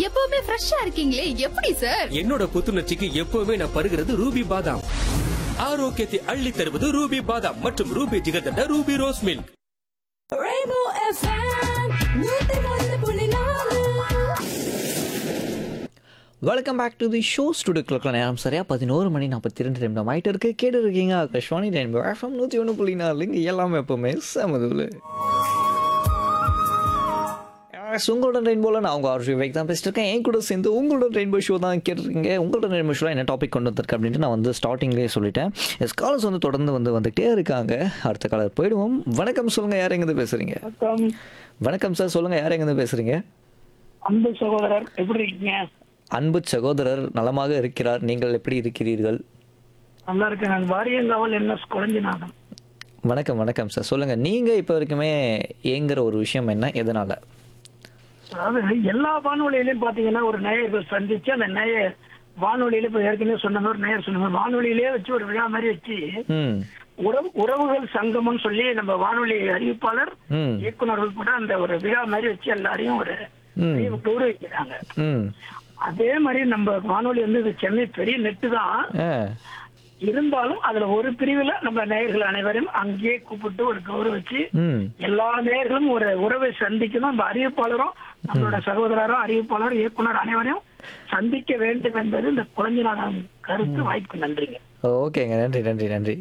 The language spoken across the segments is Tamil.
எப்பவுமே ஃப்ரெஷ்ஷா இருக்கீங்களே எப்படி சார் என்னோட புத்துணர்ச்சிக்கு எப்பவுமே நான் பருகிறது ரூபி பாதாம் ஆரோக்கியத்தை அள்ளி தருவது ரூபி பாதாம் மற்றும் Ruby jigarthanda Ruby rose milk Rainbow FM, நூத்தி ஒன்று புள்ளி நாலு welcome back to the show ஸ்டுடியோக்கில் நேரம் சரியா பதினோரு மணி நாற்பத்தி ரெண்டு நிமிடம் ஆகிட்டு இருக்கு கேட்டு இருக்கீங்க ஆகாஷ்வாணி ரெயின்போ எஃப்எம் நூற்றி ஒன்று புள்ளி நாலு இங்கே எல்லாமே எப்பவுமே சமதுல உங்களோட ரெயின்போவில் நான் உங்கள் ஆர்ஜி விவேக் தான் பேசிட்டு இருக்கேன் என் கூட சேர்ந்து உங்களோட ரெயின்போ ஷோ தான் கேட்டிருக்கீங்க உங்களோட ரெயின்போ ஷோவில் என்ன டாபிக் கொண்டு வந்திருக்கு அப்படின்ட்டு நான் வந்து ஸ்டார்டிங்லேயே சொல்லிட்டேன் எஸ் காலர்ஸ் வந்து தொடர்ந்து வந்து வந்துகிட்டே இருக்காங்க அடுத்த காலர் போயிடுவோம் வணக்கம் சொல்லுங்கள் யார் எங்கேருந்து பேசுகிறீங்க வணக்கம் வணக்கம் சார் சொல்லுங்கள் யார் எங்கேருந்து பேசுகிறீங்க அன்பு சகோதரர் எப்படி இருக்கீங்க அன்பு சகோதரர் நலமாக இருக்கிறார் நீங்கள் எப்படி இருக்கிறீர்கள் நல்லா இருக்கேன் நான் வாரியங்காவல் என்எஸ் குழஞ்சிநாதன் வணக்கம் வணக்கம் சார் சொல்லுங்க நீங்க இப்போ வரைக்குமே ஏங்குற ஒரு விஷயம் என்ன எதனால அதாவது எல்லா வானொலியிலையும் பாத்தீங்கன்னா ஒரு நேயர்கள் சந்திச்சு அந்த நேயர் வானொலியில இப்ப ஏற்கனவே சொன்ன மாதிரி நேயர் சொன்ன மாதிரி வானொலியிலே வச்சு ஒரு விழா மாதிரி வச்சு ம் உறவு உறவுகள் சங்கமம்னு சொல்லி நம்ம வானொலி அறிவிப்பாளர் ம் இயக்குனர்கள் கூட அந்த ஒரு விழா மாதிரி வச்சு எல்லாரையும் ஒரு ம். பெரிய கௌரவிக்கிறாங்க ம் அதே மாதிரி நம்ம வானொலி வந்து இது சென்னை பெரிய நெட்டு தான் ஆ இருந்தாலும் அதுல ஒரு பிரிவுல நம்ம நேயர்கள் அனைவரும் அங்கேயே கூப்பிட்டு ஒரு கௌரவிச்சு ம் எல்லா நேயர்களும் ஒரு உறவை சந்திக்கணும் இந்த அறிவிப்பாளரும் நம்மளோட சகோதரரும் அறிவிப்பாளர் இயக்குனர் அனைவரையும் சந்திக்க வேண்டும் என்பது இந்த குழந்தைநாதன் கருத்து வாய்ப்பு நன்றிங்க ஓகேங்க நன்றி நன்றி நன்றி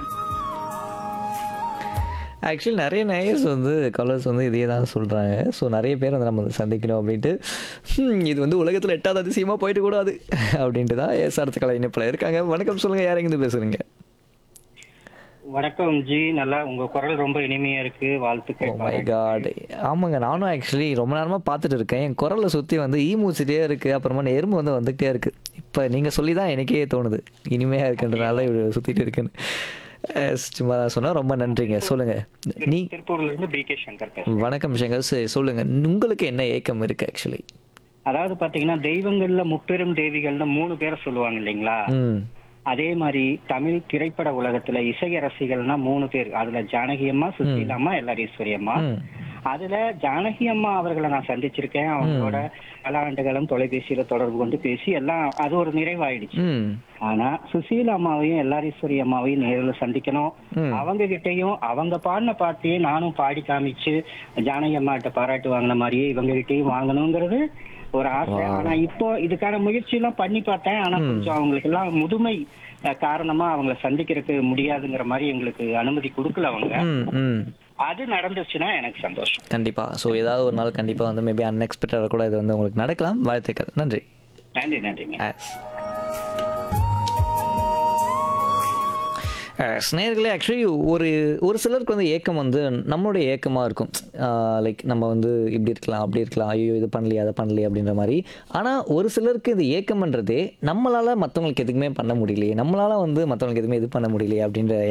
ஆக்சுவலி நிறைய நேயர்ஸ் வந்து கலர்ஸ் வந்து இதே தான் சொல்கிறாங்க ஸோ நிறைய பேர் வந்து நம்ம வந்து சந்திக்கணும் அப்படின்ட்டு ஹம், இது வந்து உலகத்தில் எட்டாவது அதிசயமாக போயிட்டு கூடாது அப்படின்ட்டு தான் எஸ் அடுத்த கலை இணைப்பில் இருக்காங்க வணக்கம் சொல்லுங்கள் யார் எங்கேருந்து பேசுகிறீங்க வணக்கம் ஜி நல்லா உங்க குரல் ரொம்ப இனிமையா இருக்கு ஓ வாழ்த்துக்கள் மை காட் ஆமாங்க நானும் ஆக்சுவலி ரொம்ப நேரமாக பார்த்துட்டு இருக்கேன் என் குரலை சுற்றி வந்து ஈ மூச்சிட்டே இருக்குது அப்புறமா எறும்பு வந்து வந்துகிட்டே இருக்குது இப்போ நீங்கள் சொல்லி தான் எனக்கே தோணுது இனிமையாக இருக்குன்றனால இப்படி சுற்றிட்டு இருக்குன்னு அஹ் சும்மா தான் சொன்னால் ரொம்ப நன்றிங்க சொல்லுங்கள் நீ திருப்பூர்ல இருந்து பி கே சங்கர் பேசுறேன் வணக்கம் சங்கர் சரி சொல்லுங்கள் உங்களுக்கு என்ன ஏக்கம் இருக்குது ஆக்சுவலி அதாவது பாத்தீங்கன்னா தெய்வங்கள்ல முப்பெரும் தேவிகள்னு மூணு பேரை சொல்லுவாங்க இல்லைங்களா ம் அதே மாதிரி தமிழ் திரைப்பட உலகத்துல இசையரசிகள்னா மூணு பேர் அதுல ஜானகி அம்மா சுசீலா அம்மா எல்லாரீஸ்வரி அம்மா ம். அதுல ஜானகி அம்மா அவர்களை நான் சந்திச்சிருக்கேன் அவங்களோட பல ஆண்டுகளும் தொலைபேசியில தொடர்பு கொண்டு பேசி எல்லாம் அது ஒரு நிறைவாயிடுச்சு ம் ஆனா சுசீலா அம்மாவையும் எல்லாரீஸ்வரி அம்மாவையும் நேரில் சந்திக்கணும் ம். அவங்க கிட்டயும் அவங்க பாடின பாட்டையே நானும் பாடி காமிச்சு ஜானகி அம்மா கிட்ட பாராட்டு வாங்கின மாதிரியே இவங்க கிட்டயும் வாங்கணுங்கிறது ஒரு ஆசை ஆனா இப்போ இதுக்கான முயற்சி எல்லாம் பண்ணி பார்த்தேன் ஆனா கொஞ்சம் அவங்களுக்கு எல்லாம் முதுமை அஹ், காரணமா அவங்கள சந்திக்கிறதுக்கு முடியாதுங்கிற மாதிரி எங்களுக்கு அனுமதி கொடுக்கல அவங்க ம் ம் அது நடந்துச்சுன்னா எனக்கு சந்தோஷம் கண்டிப்பாக ஸோ ஏதாவது ஒரு நாள் கண்டிப்பாக வந்து மேபி அன்எக்ஸ்பெக்டடாக கூட இது வந்து உங்களுக்கு நடக்கலாம் வாழ்த்துக்கள் நன்றி நன்றி நன்றிங்க As. ஸ்னேர்களே ஆக்சுவலி ஒரு ஒரு சிலருக்கு வந்து ஏக்கம் வந்து நம்மளுடைய ஏக்கமாக இருக்கும் லைக் நம்ம வந்து இப்படி இருக்கலாம் அப்படி இருக்கலாம் ஐயோ இது பண்ணலையே அதை பண்ணலையே அப்படின்ற மாதிரி ஆனால் ஒரு சிலருக்கு இந்த ஏக்கம்ன்றதே நம்மளால் மற்றவங்களுக்கு எதுக்குமே பண்ண முடியலையே நம்மளால் வந்து மற்றவங்களுக்கு எதுவுமே இது பண்ண முடியலையே அப்படின்ற